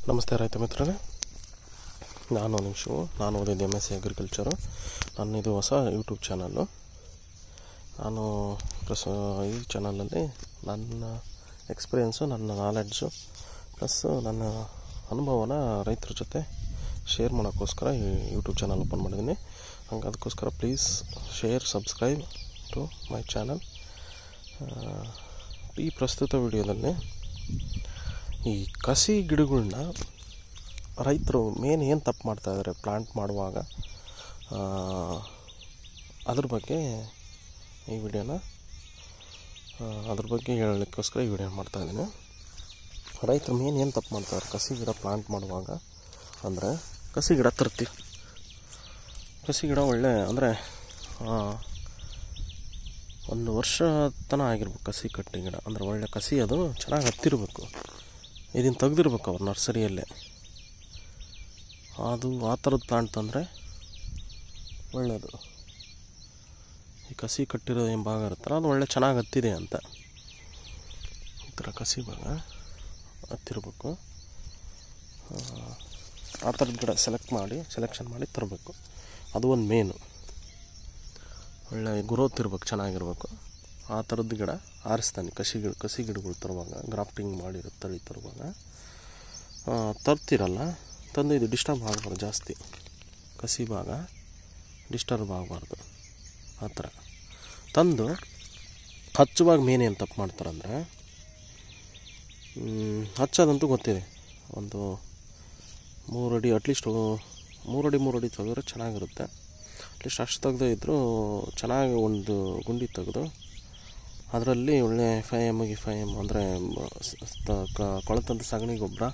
ನಮಸ್ತೆ ರೈತ ಮಿತ್ರರೇ ನಾನು ನಿಮಿಷವು ನಾನು ಓದಿದ್ದು ಎಮ್ ಎಸ್ ಸಿ ಅಗ್ರಿಕಲ್ಚರು ನನ್ನ ಇದು ಹೊಸ ಯೂಟ್ಯೂಬ್ ಚಾನಲ್ಲು ನಾನು ಪ್ಲಸ್ ಈ ಚಾನಲಲ್ಲಿ ನನ್ನ ಎಕ್ಸ್ಪೀರಿಯೆನ್ಸು ನನ್ನ ನಾಲೆಡ್ಜು ಪ್ಲಸ್ ನನ್ನ ಅನುಭವನ ರೈತರ ಜೊತೆ ಶೇರ್ ಮಾಡೋಕ್ಕೋಸ್ಕರ ಈ ಯೂಟ್ಯೂಬ್ ಚಾನಲ್ ಓಪನ್ ಮಾಡಿದ್ದೀನಿ ಹಂಗೆ ಅದಕ್ಕೋಸ್ಕರ please share subscribe to my channel ಈ ಪ್ರಸ್ತುತ ವಿಡಿಯೋದಲ್ಲಿ ಈ ಕಸಿ ಗಿಡಗಳನ್ನ ರೈತರು ಮೇನ್ ಏನು ತಪ್ಪು ಮಾಡ್ತಾಯಿದ್ದಾರೆ ಪ್ಲಾಂಟ್ ಮಾಡುವಾಗ ಆ, ಅದ್ರ ಬಗ್ಗೆ ಈ ವಿಡಿಯೋನ ಆ, ಅದ್ರ ಬಗ್ಗೆ ಹೇಳಲಿಕ್ಕೋಸ್ಕರ ಈ ವಿಡಿಯೋ ಮಾಡ್ತಾಯಿದ್ದೀನಿ ರೈತರು ಮೇನ್ ಏನು ತಪ್ಪು ಮಾಡ್ತಾರೆ ಕಸಿ ಗಿಡ ಪ್ಲಾಂಟ್ ಮಾಡುವಾಗ ಅಂದರೆ ಕಸಿ ಗಿಡ ತರ್ತೀವಿ ಕಸಿ ಗಿಡ ಒಳ್ಳೆ ಅಂದರೆ ಒಂದು ವರ್ಷ ತನಕ ಆಗಿರ್ಬೇಕು ಕಸಿ ಕಟ್ಟಿ ಗಿಡ ಅಂದರೆ ಒಳ್ಳೆ ಕಸಿ ಅದು ಚೆನ್ನಾಗಿ ಹತ್ತಿರಬೇಕು ಇದನ್ನು ತೆಗ್ದಿರ್ಬೇಕು ಅವ್ರು ನರ್ಸರಿಯಲ್ಲೇ ಅದು ಆ ಥರದ್ದು ಪ್ಲಾಂಟ್ ತಂದರೆ ಒಳ್ಳೆಯದು ಈ ಕಸಿ ಕಟ್ಟಿರೋ ಏನು ಭಾಗ ಇರುತ್ತಲ್ಲ ಅದು ಒಳ್ಳೆ ಚೆನ್ನಾಗಿ ಹತ್ತಿದೆ ಅಂತ ಈ ಥರ ಕಸಿ ಭಾಗ ಹತ್ತಿರಬೇಕು ಆ, ಆ ಥರದ ಗಿಡ ಸೆಲೆಕ್ಟ್ ಮಾಡಿ ಸೆಲೆಕ್ಷನ್ ಮಾಡಿ ತರಬೇಕು ಅದು ಒಂದು ಮೇನು ಒಳ್ಳೆ ಗ್ರೋತ್ ಇರ್ಬೇಕು ಚೆನ್ನಾಗಿರ್ಬೇಕು ಆ ಥರದ್ದು ಗಿಡ ಆರಿಸ್ತಾನೆ ಕಸಿ ಗಿಡ ಕಸಿ ಗಿಡಗಳು ತರುವಾಗ ಗ್ರಾಫ್ಟಿಂಗ್ ಮಾಡಿರೋ ತಳಿ ತರುವಾಗ ಆ, ತರ್ತಿರಲ್ಲ ತಂದು ಇದು ಡಿಸ್ಟರ್ಬ್ ಆಗಬಾರ್ದು ಜಾಸ್ತಿ ಕಸಿ ಭಾಗ ಡಿಸ್ಟರ್ಬ್ ಆಗಬಾರ್ದು ಆ ಥರ ತಂದು ಹಚ್ಚುವಾಗ ಮೇನ್ ಏನು ತಪ್ಪು ಮಾಡ್ತಾರಂದರೆ ಹಚ್ಚೋದಂತೂ ಗೊತ್ತಿದೆ ಒಂದು ಮೂರು ಅಡಿ ಅಟ್ಲೀಸ್ಟ್ ಮೂರು ಅಡಿ ಮೂರು ಅಡಿ ತೆಗೆದ್ರೆ ಚೆನ್ನಾಗಿರುತ್ತೆ ಅಟ್ಲೀಸ್ಟ್ ಅಷ್ಟು ತೆಗ್ದೇ ಇದ್ದರೂ ಚೆನ್ನಾಗಿ ಒಂದು ಗುಂಡಿ ತೆಗೆದು ಅದರಲ್ಲಿ ಒಳ್ಳೆ ಫೈ ಎಮ್ ಫೈ ಎಮ್ ಅಂದರೆ ಕೊಳತಂತ ಸಗಣಿ ಗೊಬ್ಬರ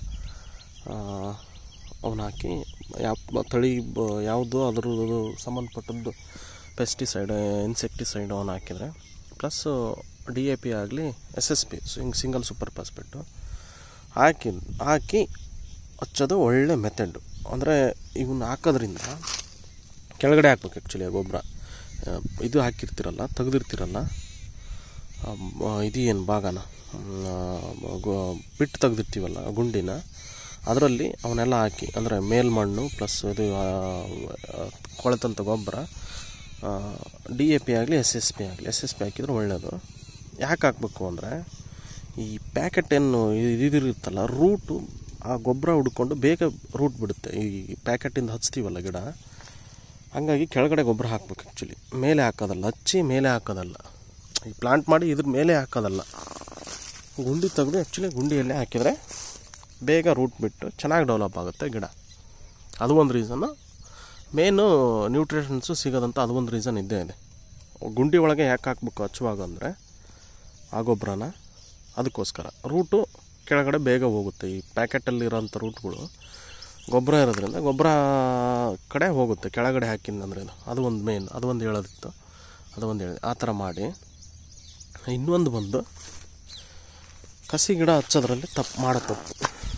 ಅವನ್ನ ಹಾಕಿ ಯಾವ ತಳಿ ಬ ಯಾವುದು ಅದ್ರದ್ದು ಸಂಬಂಧಪಟ್ಟದ್ದು ಪೆಸ್ಟಿಸೈಡ್ ಇನ್ಸೆಕ್ಟಿಸೈಡ್ ಅವನ್ನ ಹಾಕಿದರೆ ಪ್ಲಸ್ ಡಿ ಎ ಪಿ ಆಗಲಿ ಎಸ್ ಎಸ್ ಪಿ ಹಿಂಗೆ ಸಿಂಗಲ್ ಸೂಪರ್ ಫಾಸ್ಫೇಟು ಹಾಕಿ ಹಾಕಿ ಹಚ್ಚೋದು ಒಳ್ಳೆ ಮೆಥಡು ಅಂದರೆ ಇವನ್ನ ಹಾಕೋದ್ರಿಂದ ಕೆಳಗಡೆ ಹಾಕ್ಬೇಕು ಆ್ಯಕ್ಚುಲಿ ಗೊಬ್ಬರ ಇದು ಹಾಕಿರ್ತೀರಲ್ಲ ತೆಗ್ದಿರ್ತೀರಲ್ಲ ಆ, ಮ- ಇದು ಏನು ಭಾಗನ ಮ್, ಗೊ- ಬಿಟ್ಟು ತೆಗ್ದಿರ್ತೀವಲ್ಲ ಗುಂಡಿನ ಅದರಲ್ಲಿ ಅವನ್ನೆಲ್ಲ ಹಾಕಿ ಅಂದರೆ ಮೇಲ್ಮಣ್ಣು ಪ್ಲಸ್ ಇದು ಆ, ಆ, ಕೊಳೆತಂಥ ಗೊಬ್ಬರ ಡಿ ಎ ಪಿ ಆಗಲಿ ಎಸ್ ಎಸ್ ಪಿ ಆಗಲಿ ಎಸ್ ಎಸ್ ಪಿ ಹಾಕಿದ್ರೆ ಒಳ್ಳೆಯದು ಯಾಕೆ ಹಾಕಬೇಕು ಅಂದರೆ ಈ ಪ್ಯಾಕೆಟ್ ಏನು ಇದಿರುತ್ತಲ್ಲ ರೂಟು ಆ ಗೊಬ್ಬರ ಹುಡ್ಕೊಂಡು ಬೇಗ ರೂಟ್ ಬಿಡುತ್ತೆ ಈ ಪ್ಯಾಕೆಟಿಂದ ಹಚ್ತೀವಲ್ಲ ಗಿಡ ಹಂಗಾಗಿ ಕೆಳಗಡೆ ಗೊಬ್ಬರ ಹಾಕ್ಬೇಕು ಆ್ಯಕ್ಚುಲಿ ಮೇಲೆ ಹಾಕೋದಲ್ಲ ಹಚ್ಚಿ ಮೇಲೆ ಹಾಕೋದಲ್ಲ ಈ ಪ್ಲಾಂಟ್ ಮಾಡಿ ಇದ್ರ ಮೇಲೆ ಹಾಕೋದಲ್ಲ ಗುಂಡಿ ತೆಗೆದು ಆ್ಯಕ್ಚುಲಿ ಗುಂಡಿಯಲ್ಲೇ ಹಾಕಿದರೆ ಬೇಗ ರೂಟ್ ಬಿಟ್ಟು ಚೆನ್ನಾಗಿ ಡೆವಲಪ್ ಆಗುತ್ತೆ ಗಿಡ ಅದು ಒಂದು ರೀಸನ್ನು ಮೇನು ನ್ಯೂಟ್ರಿಷನ್ಸು ಸಿಗೋದಂತ ಅದು ಒಂದು ರೀಸನ್ ಇದ್ದೇ ಇದೆ ಗುಂಡಿ ಒಳಗೆ ಯಾಕೆ ಹಾಕ್ಬೇಕು ಹಚ್ಚುವಾಗ ಅಂದರೆ ಆ ಗೊಬ್ಬರನ ಅದಕ್ಕೋಸ್ಕರ ರೂಟು ಕೆಳಗಡೆ ಬೇಗ ಹೋಗುತ್ತೆ ಈ ಪ್ಯಾಕೆಟಲ್ಲಿರೋಂಥ ರೂಟ್ಗಳು ಗೊಬ್ಬರ ಇರೋದ್ರಿಂದ ಗೊಬ್ಬರ ಕಡೆ ಹೋಗುತ್ತೆ ಕೆಳಗಡೆ ಹಾಕಿಂದಂದ್ರೆ ಅದು ಅದು ಒಂದು ಮೇನ್ ಅದು ಒಂದು ಹೇಳೋದಿತ್ತು ಅದು ಒಂದು ಹೇಳಿದೆ ಆ ಥರ ಮಾಡಿ ಇನ್ನೊಂದು ಬಂದು ಕಸಿ ಗಿಡ ಹಚ್ಚೋದ್ರಲ್ಲಿ ತಪ್ಪು ಮಾಡೋ ತಪ್ಪು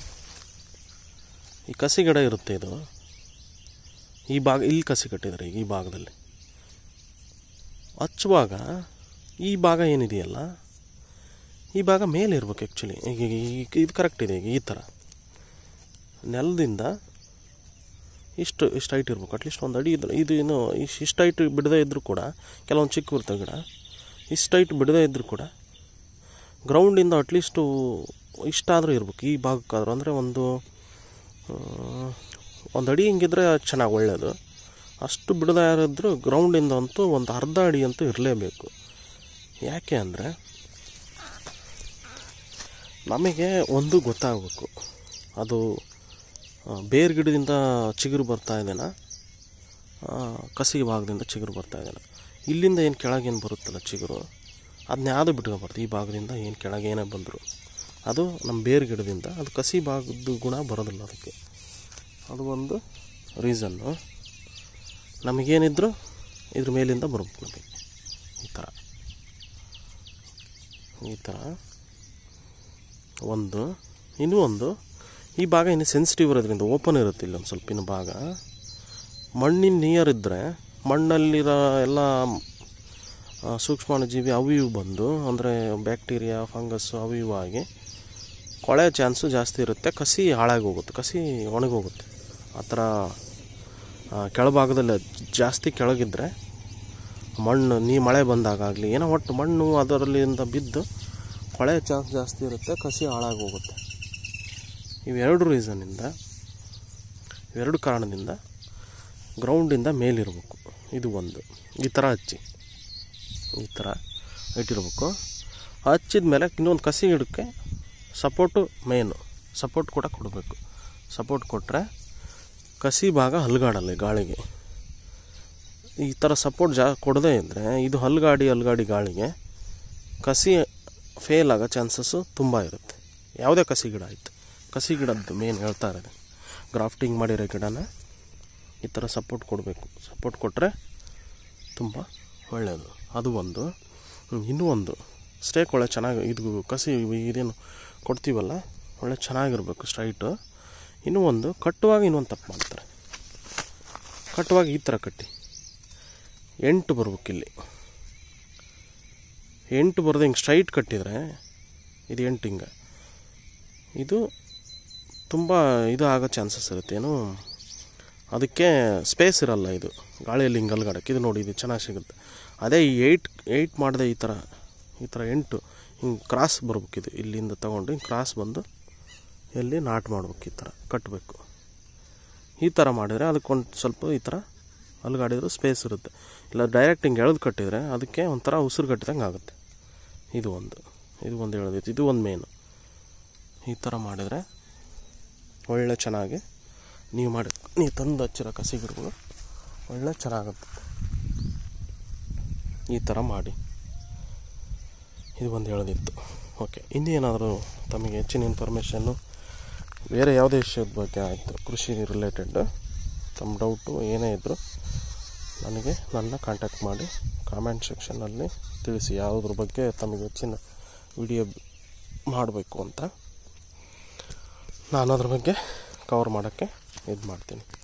ಈ ಕಸಿ ಗಿಡ ಇರುತ್ತೆ ಇದು ಈ ಭಾಗ ಇಲ್ಲಿ ಕಸಿ ಕಟ್ಟಿದ್ದಾರೆ ಈಗ ಈ ಭಾಗದಲ್ಲಿ ಹಚ್ಚುವಾಗ ಈ ಭಾಗ ಏನಿದೆಯಲ್ಲ ಈ ಭಾಗ ಮೇಲೆ ಇರ್ಬೇಕು ಆ್ಯಕ್ಚುಲಿ ಈಗ ಈಗ ಇದು ಕರೆಕ್ಟ್ ಇದೆ ಈಗ ಈ ಥರ ನೆಲದಿಂದ ಇಷ್ಟು ಇಷ್ಟು ಹೈಟ್ ಇರ್ಬೇಕು ಅಟ್ಲೀಸ್ಟ್ ಒಂದು ಅಡಿ ಇದ್ರೆ ಇದು ಏನು ಇಷ್ಟು ಇಷ್ಟು ಹೈಟ್ ಬಿಡದೇ ಇದ್ದರೂ ಕೂಡ ಕೆಲವೊಂದು ಚಿಕ್ಕ ಇರ್ತವೆ ಗಿಡ ಇಷ್ಟು ಹೈಟ್ ಬಿಡದೇ ಇದ್ದರೂ ಕೂಡ ಗ್ರೌಂಡಿಂದ ಅಟ್ಲೀಸ್ಟು ಇಷ್ಟಾದರೂ ಇರ್ಬೇಕು ಈ ಭಾಗಕ್ಕಾದ್ರೂ ಅಂದರೆ ಒಂದು ಆ, ಒಂದು ಅಡಿ ಹಿಂಗಿದ್ರೆ ಚೆನ್ನಾಗಿ ಒಳ್ಳೆಯದು ಅಷ್ಟು ಬಿಡದೇ ಇರಿದ್ರು ಗ್ರೌಂಡಿಂದ ಅಂತೂ ಒಂದು ಅರ್ಧ ಅಡಿ ಅಂತೂ ಇರಲೇಬೇಕು ಯಾಕೆ ಅಂದರೆ ನಮಗೆ ಒಂದು ಗೊತ್ತಾಗಬೇಕು ಅದು ಆ, ಬೇರ್ ಗಿಡದಿಂದ ಚಿಗುರು ಬರ್ತಾ ಇದೆನಾ ಆ, ಕಸಿ ಭಾಗದಿಂದ ಚಿಗುರು ಬರ್ತಾ ಇದೆನಾ ಇಲ್ಲಿಂದ ಏನು ಕೆಳಗೇನು ಬರುತ್ತಲ್ಲ ಚಿಗುರು ಅದನ್ನ ಯಾವುದು ಬಿಟ್ಕೊಬಾರ್ದು ಈ ಭಾಗದಿಂದ ಏನು ಕೆಳಗೆ ಏನೇ ಬಂದರು ಅದು ನಮ್ಮ ಬೇರ್ ಗಿಡದಿಂದ ಅದು ಕಸಿ ಭಾಗದ ಗುಣ ಬರೋದಿಲ್ಲ ಅದಕ್ಕೆ ಅದು ಒಂದು ರೀಸನ್ನು ನಮಗೇನಿದ್ರು ಇದ್ರ ಮೇಲಿಂದ ಬರ್ಬೇಕು ನಮಗೆ ಈ ಥರ ಈ ಥರ ಒಂದು ಇನ್ನೂ ಒಂದು ಈ ಭಾಗ ಇನ್ನು ಸೆನ್ಸಿಟಿವ್ ಇರೋದ್ರಿಂದ ಓಪನ್ ಇರುತ್ತೆ ಇಲ್ಲಿ ಒಂದು ಸ್ವಲ್ಪ ಇನ್ನು ಭಾಗ ಮಣ್ಣಿನ ನಿಯರ್ ಇದ್ದರೆ ಮಣ್ಣಲ್ಲಿರೋ ಎಲ್ಲ ಆ, ಸೂಕ್ಷ್ಮಾಣುಜೀವಿ ಅವು ಇವು ಬಂದು ಅಂದರೆ ಬ್ಯಾಕ್ಟೀರಿಯಾ ಫಂಗಸ್ಸು ಅವು ಇವು ಆಗಿ ಕೊಳೆ ಚಾನ್ಸು ಜಾಸ್ತಿ ಇರುತ್ತೆ ಕಸಿ ಹಾಳಾಗಿ ಹೋಗುತ್ತೆ ಕಸಿ ಒಣಗೋಗುತ್ತೆ ಆ ಥರ ಆ, ಕೆಳಭಾಗದಲ್ಲಿ ಜಾಸ್ತಿ ಕೆಳಗಿದ್ದರೆ ಮಣ್ಣು ನೀ ಮಳೆ ಬಂದಾಗಲಿ ಏನೋ ಒಟ್ಟು ಮಣ್ಣು ಅದರಲ್ಲಿಂದ ಬಿದ್ದು ಕೊಳೆ ಚಾನ್ಸ್ ಜಾಸ್ತಿ ಇರುತ್ತೆ ಕಸಿ ಹಾಳಾಗಿ ಹೋಗುತ್ತೆ ಇವೆರಡು ರೀಸನ್ನಿಂದ ಇವೆರಡು ಕಾರಣದಿಂದ ಗ್ರೌಂಡಿಂದ ಮೇಲಿರಬೇಕು ಇದು ಒಂದು ಈ ಥರ ಹಚ್ಚಿ ಈ ಥರ ಇಟ್ಟಿರ್ಬೇಕು ಹಚ್ಚಿದ ಮೇಲೆ ಇನ್ನೊಂದು ಕಸಿ ಗಿಡಕ್ಕೆ ಸಪೋರ್ಟು ಮೇನು ಸಪೋರ್ಟ್ ಕೂಡ ಕೊಡಬೇಕು ಸಪೋರ್ಟ್ ಕೊಟ್ಟರೆ ಕಸಿ ಭಾಗ ಹಲ್ಗಾಡಲ್ಲ ಈ ಗಾಳಿಗೆ ಈ ಥರ ಸಪೋರ್ಟ್ ಜಾ ಕೊಡದೇ ಇದ್ದರೆ ಇದು ಹಲ್ಗಾಡಿ ಹಲ್ಗಾಡಿ ಗಾಳಿಗೆ ಕಸಿ ಫೇಲ್ ಆಗೋ ಚಾನ್ಸಸ್ಸು ತುಂಬ ಇರುತ್ತೆ ಯಾವುದೇ ಕಸಿ ಗಿಡ ಆಯಿತು ಕಸಿ ಗಿಡದ್ದು ಮೇನ್ ಹೇಳ್ತಾ ಇರೋದು ಗ್ರಾಫ್ಟಿಂಗ್ ಮಾಡಿರೋ ಗಿಡನ ಈ ಥರ ಸಪೋರ್ಟ್ ಕೊಡಬೇಕು ಸಪೋರ್ಟ್ ಕೊಟ್ಟರೆ ತುಂಬ ಒಳ್ಳೆಯದು ಅದು ಒಂದು ಹ್ಮ್, ಇನ್ನೂ ಒಂದು ಸ್ಟೇಕ್ ಒಳ್ಳೆ ಚೆನ್ನಾಗಿ ಇದು ಕಸಿ ಇದೇನು ಕೊಡ್ತೀವಲ್ಲ ಒಳ್ಳೆ ಚೆನ್ನಾಗಿರ್ಬೇಕು ಸ್ಟ್ರೈಟು ಇನ್ನೂ ಒಂದು ಕಟ್ಟುವಾಗ ಇನ್ನೊಂದು ತಪ್ಪು ಮಾಡ್ತಾರೆ ಕಟ್ಟುವಾಗ ಈ ಥರ ಕಟ್ಟಿ ಎಂಟು ಬರ್ಬೇಕಿಲ್ಲಿ ಎಂಟು ಬರದೆ ಹಿಂಗೆ ಸ್ಟ್ರೈಟ್ ಕಟ್ಟಿದರೆ ಇದು ಎಂಟು ಹಿಂಗೆ ಇದು ತುಂಬ ಇದು ಆಗೋ ಚಾನ್ಸಸ್ ಇರುತ್ತೆ ಏನು ಅದಕ್ಕೆ ಸ್ಪೇಸ್ ಇರಲ್ಲ ಇದು ಗಾಳಿಯಲ್ಲಿ ಹಿಂಗೆ ಅಲ್ಗಾಡಕ್ಕೆ ಇದು ನೋಡಿ ಇದು ಚೆನ್ನಾಗಿ ಸಿಗುತ್ತೆ ಅದೇ ಈ ಏಯ್ಟ್ ಏಯ್ಟ್ ಮಾಡಿದೆ ಈ ಥರ ಈ ಥರ ಎಂಟು ಹಿಂಗೆ ಕ್ರಾಸ್ ಬರ್ಬೇಕಿದು ಇಲ್ಲಿಂದ ತೊಗೊಂಡು ಹಿಂಗೆ ಕ್ರಾಸ್ ಬಂದು ಎಲ್ಲಿ ನಾಟ್ ಮಾಡ್ಬೇಕು ಈ ಥರ ಕಟ್ಟಬೇಕು ಈ ಥರ ಮಾಡಿದರೆ ಅದಕ್ಕೊಂದು ಸ್ವಲ್ಪ ಈ ಥರ ಅಲ್ಗಾಡಿದ್ರೆ ಸ್ಪೇಸ್ ಇರುತ್ತೆ ಇಲ್ಲ ಡೈರೆಕ್ಟ್ ಹಿಂಗೆ ಎಳೆದು ಕಟ್ಟಿದರೆ ಅದಕ್ಕೆ ಒಂಥರ ಉಸಿರು ಕಟ್ಟಿದಂಗೆ ಆಗುತ್ತೆ ಇದು ಒಂದು ಇದು ಒಂದು ಎಳೆದಿತ್ತು ಇದು ಒಂದು ಮೇನು ಈ ಥರ ಮಾಡಿದರೆ ಒಳ್ಳೆ ಚೆನ್ನಾಗಿ ನೀವು ಮಾಡಿ ನೀವು ತಂದು ಹಚ್ಚಿರೋ ಕಸಿ ಗಿಡಗಳು ಒಳ್ಳೆ ಚೆನ್ನಾಗುತ್ತೆ ಈ ಥರ ಮಾಡಿ ಇದು ಒಂದು ಹೇಳೋದಿತ್ತು ಓಕೆ ಇನ್ನೇನಾದರೂ ತಮಗೆ ಹೆಚ್ಚಿನ ಇನ್ಫಾರ್ಮೇಷನ್ನು ಬೇರೆ ಯಾವುದೇ ವಿಷಯದ ಬಗ್ಗೆ ಆಯಿತು ಕೃಷಿ ರಿಲೇಟೆಡ್ ತಮ್ಮ ಡೌಟು ಏನೇ ಇದ್ದರೂ ನನಗೆ ನನ್ನ ಕಾಂಟ್ಯಾಕ್ಟ್ ಮಾಡಿ ಕಾಮೆಂಟ್ ಸೆಕ್ಷನಲ್ಲಿ ತಿಳಿಸಿ ಯಾವುದ್ರ ಬಗ್ಗೆ ತಮಗೆ ಹೆಚ್ಚಿನ ವಿಡಿಯೋ ಮಾಡಬೇಕು ಅಂತ ನಾನು ಅದ್ರ ಬಗ್ಗೆ ಕವರ್ ಮಾಡೋಕ್ಕೆ ಇದು ಮಾಡ್ತೀನಿ